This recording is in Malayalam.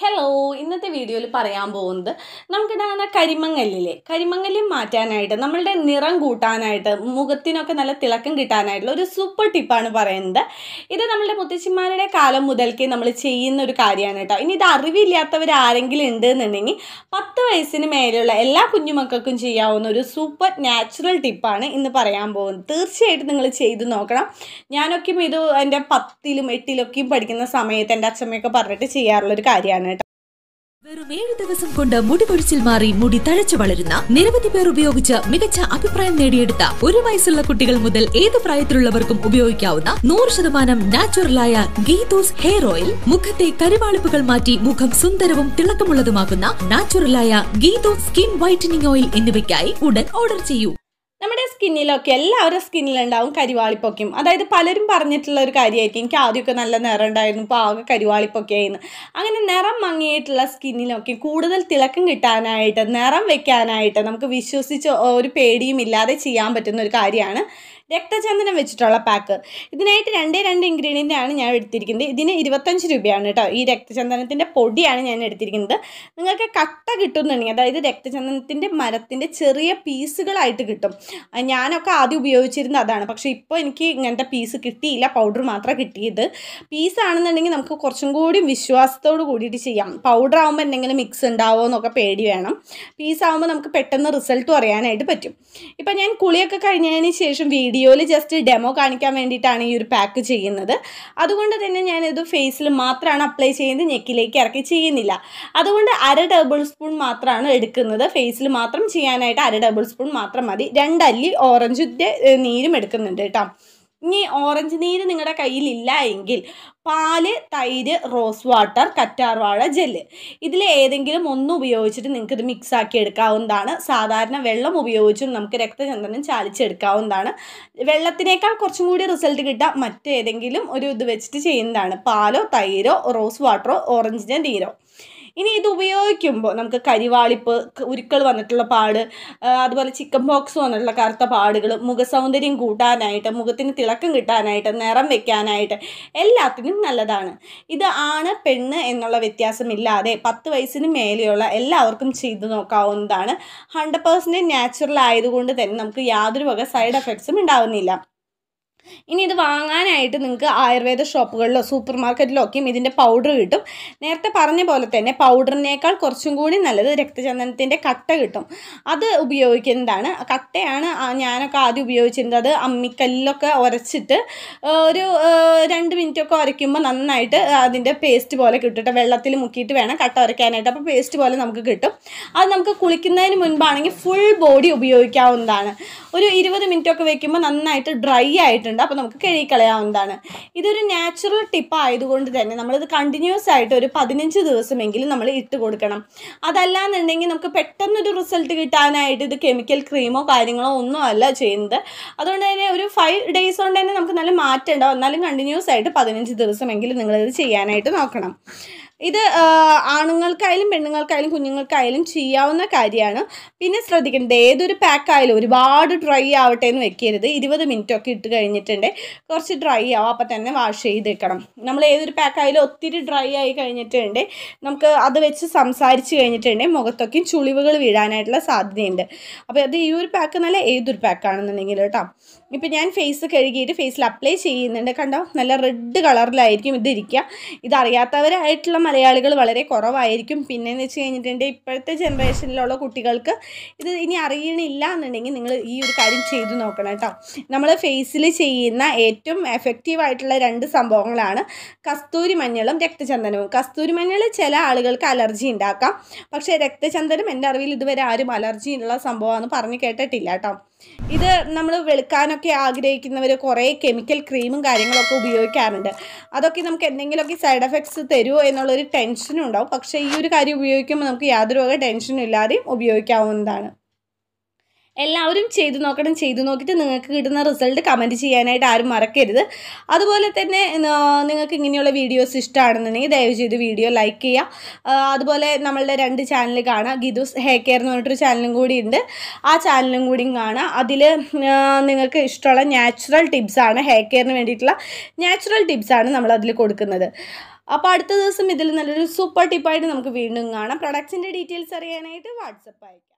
ഹലോ ഇന്നത്തെ വീഡിയോയിൽ പറയാൻ പോകുന്നത് നമുക്കിടാകുന്ന കരിമങ്ങല്ലില്ലേ കരിമങ്ങല്ല് മാറ്റാനായിട്ട് നമ്മളുടെ നിറം കൂട്ടാനായിട്ട് മുഖത്തിനൊക്കെ നല്ല തിളക്കം കിട്ടാനായിട്ടുള്ള ഒരു സൂപ്പർ ടിപ്പാണ് പറയുന്നത് ഇത് നമ്മളുടെ മുത്തശ്ശിമാരുടെ കാലം മുതൽക്കേ നമ്മൾ ചെയ്യുന്ന ഒരു കാര്യമാണ് കേട്ടോ ഇനി ഇത് അറിവില്ലാത്തവർ ആരെങ്കിലും ഉണ്ട് എന്നുണ്ടെങ്കിൽ പത്ത് വയസ്സിന് മേലെയുള്ള എല്ലാ കുഞ്ഞുമക്കൾക്കും ചെയ്യാവുന്ന ഒരു സൂപ്പർ നാച്ചുറൽ ടിപ്പാണ് ഇന്ന് പറയാൻ പോകുന്നത് തീർച്ചയായിട്ടും നിങ്ങൾ ചെയ്ത് നോക്കണം ഞാനൊക്കെയും ഇത് എൻ്റെ പത്തിലും എട്ടിലൊക്കെയും പഠിക്കുന്ന സമയത്ത് എൻ്റെ അച്ഛമ്മയൊക്കെ പറഞ്ഞിട്ട് ചെയ്യാറുള്ളൊരു കാര്യമാണ് കേട്ടോ വെറും ഏഴ് ദിവസം കൊണ്ട് മുടി കൊഴിച്ചിൽ മാറി മുടി തഴച്ചു വളരുന്ന നിരവധി പേർ ഉപയോഗിച്ച് മികച്ച അഭിപ്രായം നേടിയെടുത്ത ഒരു വയസ്സുള്ള കുട്ടികൾ മുതൽ ഏത് പ്രായത്തിലുള്ളവർക്കും ഉപയോഗിക്കാവുന്ന നൂറ് ശതമാനം നാച്ചുറലായ ഗീതോസ് ഹെയർ ഓയിൽ മുഖത്തെ കരുവാളിപ്പുകൾ മാറ്റി മുഖം സുന്ദരവും തിളക്കമുള്ളതുമാക്കുന്ന നാച്ചുറലായ ഗീതോസ് സ്കിൻ വൈറ്റനിങ് ഓയിൽ എന്നിവയ്ക്കായി ഉടൻ ഓർഡർ ചെയ്യൂ നമ്മുടെ സ്കിന്നിലൊക്കെ എല്ലാവരുടെ സ്കിന്നിലുണ്ടാവും കരിവാളിപ്പൊക്കെയും അതായത് പലരും പറഞ്ഞിട്ടുള്ള ഒരു കാര്യമായിരിക്കും എനിക്ക് ആദ്യമൊക്കെ നല്ല നിറം ഉണ്ടായിരുന്നു ഇപ്പോൾ ആകെ കരിവാളിപ്പൊക്കെ ആയിരുന്നു അങ്ങനെ നിറം മങ്ങിയിട്ടുള്ള സ്കിന്നിലൊക്കെ കൂടുതൽ തിളക്കം കിട്ടാനായിട്ട് നിറം വെക്കാനായിട്ട് നമുക്ക് വിശ്വസിച്ച് ഒരു പേടിയും ഇല്ലാതെ ചെയ്യാൻ പറ്റുന്ന ഒരു കാര്യമാണ് രക്തചന്ദനം വെച്ചിട്ടുള്ള പാക്ക് ഇതിനായിട്ട് രണ്ടേ രണ്ട് ഇൻഗ്രീഡിയൻ്റ് ആണ് ഞാൻ എടുത്തിരിക്കുന്നത് ഇതിന് ഇരുപത്തഞ്ച് രൂപയാണ് കേട്ടോ ഈ രക്തചന്ദനത്തിൻ്റെ പൊടിയാണ് ഞാൻ എടുത്തിരിക്കുന്നത് നിങ്ങൾക്ക് കട്ട കിട്ടുന്നുണ്ടെങ്കിൽ അതായത് രക്തചന്ദനത്തിൻ്റെ മരത്തിൻ്റെ ചെറിയ പീസുകളായിട്ട് കിട്ടും അത് ഞാനൊക്കെ ആദ്യം ഉപയോഗിച്ചിരുന്നത് അതാണ് പക്ഷേ ഇപ്പോൾ എനിക്ക് ഇങ്ങനത്തെ പീസ് കിട്ടിയില്ല പൗഡർ മാത്രമേ കിട്ടിയത് പീസ് ആണെന്നുണ്ടെങ്കിൽ നമുക്ക് കുറച്ചും കൂടി വിശ്വാസത്തോട് കൂടിയിട്ട് ചെയ്യാം പൗഡർ ആകുമ്പോൾ എന്തെങ്കിലും മിക്സ് ഉണ്ടാവുമോ എന്നൊക്കെ പേടി വേണം പീസ് ആകുമ്പോൾ നമുക്ക് പെട്ടെന്ന് റിസൾട്ടും അറിയാനായിട്ട് പറ്റും ഇപ്പം ഞാൻ കുളിയൊക്കെ കഴിഞ്ഞതിന് ശേഷം വീഡിയോയിൽ ജസ്റ്റ് ഡെമോ കാണിക്കാൻ വേണ്ടിയിട്ടാണ് ഈ ഒരു പാക്ക് ചെയ്യുന്നത് അതുകൊണ്ട് തന്നെ ഞാനിത് ഫേസിൽ മാത്രമാണ് അപ്ലൈ ചെയ്യുന്നത് നെക്കിലേക്ക് ഇറക്കി ചെയ്യുന്നില്ല അതുകൊണ്ട് അര ടേബിൾ സ്പൂൺ മാത്രമാണ് എടുക്കുന്നത് ഫേസിൽ മാത്രം ചെയ്യാനായിട്ട് അര ടേബിൾ സ്പൂൺ മാത്രം മതി രണ്ടല്ലി ഓറഞ്ചിൻ്റെ നീരും എടുക്കുന്നുണ്ട് കേട്ടോ ഇനി ഓറഞ്ച് നീര് നിങ്ങളുടെ കയ്യിലില്ല എങ്കിൽ പാല് തൈര് റോസ് വാട്ടർ കറ്റാർവാഴ ജെല്ല് ഇതിൽ ഏതെങ്കിലും ഒന്ന് ഉപയോഗിച്ചിട്ട് നിങ്ങൾക്ക് ഇത് മിക്സ് ആക്കി എടുക്കാവുന്നതാണ് സാധാരണ വെള്ളം ഉപയോഗിച്ചും നമുക്ക് രക്തചന്ദനം ചാലിച്ചെടുക്കാവുന്നതാണ് വെള്ളത്തിനേക്കാൾ കുറച്ചും കൂടി റിസൾട്ട് കിട്ടാൻ മറ്റേതെങ്കിലും ഒരു ഇത് വെച്ചിട്ട് ചെയ്യുന്നതാണ് പാലോ തൈരോ റോസ് വാട്ടറോ ഓറഞ്ചിൻ്റെ നീരോ ഇനി ഇത് ഉപയോഗിക്കുമ്പോൾ നമുക്ക് കരിവാളിപ്പ് ഉരുക്കൾ വന്നിട്ടുള്ള പാട് ആ, അതുപോലെ ചിക്കൻ ബോക്സ് വന്നിട്ടുള്ള കറുത്ത പാടുകൾ മുഖസൗന്ദര്യം കൂട്ടാനായിട്ട് മുഖത്തിന് തിളക്കം കിട്ടാനായിട്ട് നിറം വെക്കാനായിട്ട് എല്ലാത്തിനും നല്ലതാണ് ഇത് ആണ് പെണ്ണ് എന്നുള്ള വ്യത്യാസമില്ലാതെ പത്ത് വയസ്സിന് മേലെയുള്ള എല്ലാവർക്കും ചെയ്തു നോക്കാവുന്നതാണ് ഹൺഡ്രഡ് പേഴ്സൻറ്റേജ് നാച്ചുറൽ ആയതുകൊണ്ട് തന്നെ നമുക്ക് യാതൊരു വക സൈഡ് എഫക്ട്സും ഉണ്ടാവുന്നില്ല ഇനി ഇത് വാങ്ങാനായിട്ട് നിങ്ങൾക്ക് ആയുർവേദ ഷോപ്പുകളിലോ സൂപ്പർ മാർക്കറ്റിലോ ഒക്കെയും ഇതിൻ്റെ പൗഡർ കിട്ടും നേരത്തെ പറഞ്ഞ പോലെ തന്നെ പൗഡറിനേക്കാൾ കുറച്ചും കൂടി നല്ലത് രക്തചന്ദനത്തിൻ്റെ കട്ട കിട്ടും അത് ഉപയോഗിക്കുന്നതാണ് കട്ടയാണ് ആ ഞാനൊക്കെ ആദ്യം ഉപയോഗിച്ചിരുന്നത് അത് അമ്മിക്കല്ലിലൊക്കെ ഉരച്ചിട്ട് ആ, ഒരു ആ, രണ്ട് മിനിറ്റൊക്കെ ഉരയ്ക്കുമ്പോൾ നന്നായിട്ട് അതിൻ്റെ പേസ്റ്റ് പോലെ കിട്ടും വെള്ളത്തിൽ മുക്കിയിട്ട് വേണം കട്ട ഉരയ്ക്കാനായിട്ട് അപ്പോൾ പേസ്റ്റ് പോലെ നമുക്ക് കിട്ടും അത് നമുക്ക് കുളിക്കുന്നതിന് മുൻപാണെങ്കിൽ ഫുൾ ബോഡി ഉപയോഗിക്കാവുന്നതാണ് ഒരു ഇരുപത് മിനിറ്റൊക്കെ വെക്കുമ്പോൾ നന്നായിട്ട് ഡ്രൈ ആയിട്ടുണ്ട് അപ്പോൾ നമുക്ക് കഴുകിക്കളയാവുന്നതാണ് ഇതൊരു നാച്ചുറൽ ടിപ്പ് ആയതുകൊണ്ട് തന്നെ നമ്മളിത് കണ്ടിന്യൂസ് ആയിട്ട് ഒരു പതിനഞ്ച് ദിവസമെങ്കിലും നമ്മൾ ഇട്ട് കൊടുക്കണം അതല്ലാന്നുണ്ടെങ്കിൽ നമുക്ക് പെട്ടെന്നൊരു റിസൾട്ട് കിട്ടാനായിട്ട് ഇത് കെമിക്കൽ ക്രീമോ കാര്യങ്ങളോ ഒന്നും അല്ല ചെയ്യുന്നത് അതുകൊണ്ട് തന്നെ ഒരു ഫൈവ് ഡേയ്സ് കൊണ്ട് തന്നെ നമുക്ക് നല്ല മാറ്റം ഉണ്ടാവും എന്നാലും കണ്ടിന്യൂസ് ആയിട്ട് പതിനഞ്ച് ദിവസമെങ്കിലും നിങ്ങളിത് ചെയ്യാനായിട്ട് നോക്കണം ഇത് ആ, ആണുങ്ങൾക്കായാലും പെണ്ണുങ്ങൾക്കായാലും കുഞ്ഞുങ്ങൾക്കായാലും ചെയ്യാവുന്ന കാര്യമാണ് പിന്നെ ശ്രദ്ധിക്കേണ്ടത് ഏതൊരു പാക്കായാലും ഒരുപാട് ഡ്രൈ ആവട്ടെ എന്ന് വെക്കരുത് ഇരുപത് മിനിറ്റ് ഒക്കെ ഇട്ട് കഴിഞ്ഞിട്ടുണ്ട് കുറച്ച് ഡ്രൈ ആവും അപ്പം തന്നെ വാഷ് ചെയ്ത് വെക്കണം നമ്മൾ ഏതൊരു പാക്കായാലും ഒത്തിരി ഡ്രൈ ആയി കഴിഞ്ഞിട്ടുണ്ട് നമുക്ക് അത് വെച്ച് സംസാരിച്ച് കഴിഞ്ഞിട്ടുണ്ടെങ്കിൽ മുഖത്തൊക്കെ ചുളിവുകൾ വീഴാനായിട്ടുള്ള സാധ്യതയുണ്ട് അപ്പോൾ അത് ഈ ഒരു പാക്ക് നല്ല ഏതൊരു പാക്കാണെന്നുണ്ടെങ്കിൽ കേട്ടോ ഇപ്പം ഞാൻ ഫേസ് കഴുകിയിട്ട് ഫേസിൽ അപ്ലൈ ചെയ്യുന്നുണ്ട് കണ്ടോ നല്ല റെഡ് കളറിലായിരിക്കും ഇത് ഇരിക്കുക ഇതറിയാത്തവരായിട്ടുള്ള മലയാളികൾ വളരെ കുറവായിരിക്കും പിന്നെന്ന് വെച്ച് കഴിഞ്ഞിട്ടുണ്ടെങ്കിൽ ഇപ്പോഴത്തെ ജനറേഷനിലുള്ള കുട്ടികൾക്ക് ഇത് ഇനി അറിയണില്ല എന്നുണ്ടെങ്കിൽ നിങ്ങൾ ഈ ഒരു കാര്യം ചെയ്തു നോക്കണം കേട്ടോ നമ്മൾ ഫേസിൽ ചെയ്യുന്ന ഏറ്റവും എഫക്റ്റീവ് ആയിട്ടുള്ള രണ്ട് സംഭവങ്ങളാണ് കസ്തൂരി മഞ്ഞളും രക്തചന്ദനവും കസ്തൂരി മഞ്ഞൾ ചില ആളുകൾക്ക് അലർജി ഉണ്ടാക്കാം പക്ഷേ രക്തചന്ദനം എൻ്റെ അറിവിൽ ഇതുവരെ ആരും അലർജി ഉള്ള സംഭവമാണെന്ന് പറഞ്ഞു കേട്ടിട്ടില്ല കേട്ടോ ഇത് നമ്മൾ വെളുക്കാനൊക്കെ ആഗ്രഹിക്കുന്നവർ കുറേ കെമിക്കൽ ക്രീമും കാര്യങ്ങളൊക്കെ ഉപയോഗിക്കാറുണ്ട് അതൊക്കെ നമുക്ക് എന്തെങ്കിലുമൊക്കെ സൈഡ് എഫക്ട്സ് തരുമോ എന്നുള്ളൊരു ടെൻഷനും ഉണ്ടാവും പക്ഷേ ഈ ഒരു കാര്യം ഉപയോഗിക്കുമ്പോൾ നമുക്ക് യാതൊരു വക ടെൻഷനും ഇല്ലാതെയും ഉപയോഗിക്കാവുന്നതാണ് എല്ലാവരും ചെയ്തു നോക്കണം ചെയ്തു നോക്കിയിട്ട് നിങ്ങൾക്ക് കിട്ടുന്ന റിസൾട്ട് കമൻറ്റ് ചെയ്യാനായിട്ട് ആരും മറക്കരുത് അതുപോലെ തന്നെ ആ, നിങ്ങൾക്ക് ഇങ്ങനെയുള്ള വീഡിയോസ് ഇഷ്ടമാണെന്നുണ്ടെങ്കിൽ ദയവ് ചെയ്ത് വീഡിയോ ലൈക്ക് ചെയ്യുക ആ, അതുപോലെ നമ്മളുടെ രണ്ട് ചാനൽ കാണാം ഗിദൂസ് ഹെയർ കെയർ എന്ന് പറഞ്ഞിട്ടൊരു ചാനലും കൂടി ഉണ്ട് ആ ചാനലും കൂടിയും കാണാം അതിൽ നിങ്ങൾക്ക് ഇഷ്ടമുള്ള നാച്ചുറൽ ടിപ്സാണ് ഹെയർ കെയറിന് വേണ്ടിയിട്ടുള്ള നാച്ചുറൽ ടിപ്സാണ് നമ്മൾ അതിൽ കൊടുക്കുന്നത് അപ്പോൾ അടുത്ത ദിവസം ഇതിൽ നല്ലൊരു സൂപ്പർ ടിപ്പായിട്ട് നമുക്ക് വീണ്ടും കാണാം പ്രൊഡക്ട്സിൻ്റെ ഡീറ്റെയിൽസ് അറിയാനായിട്ട് വാട്സപ്പ് അയക്കാം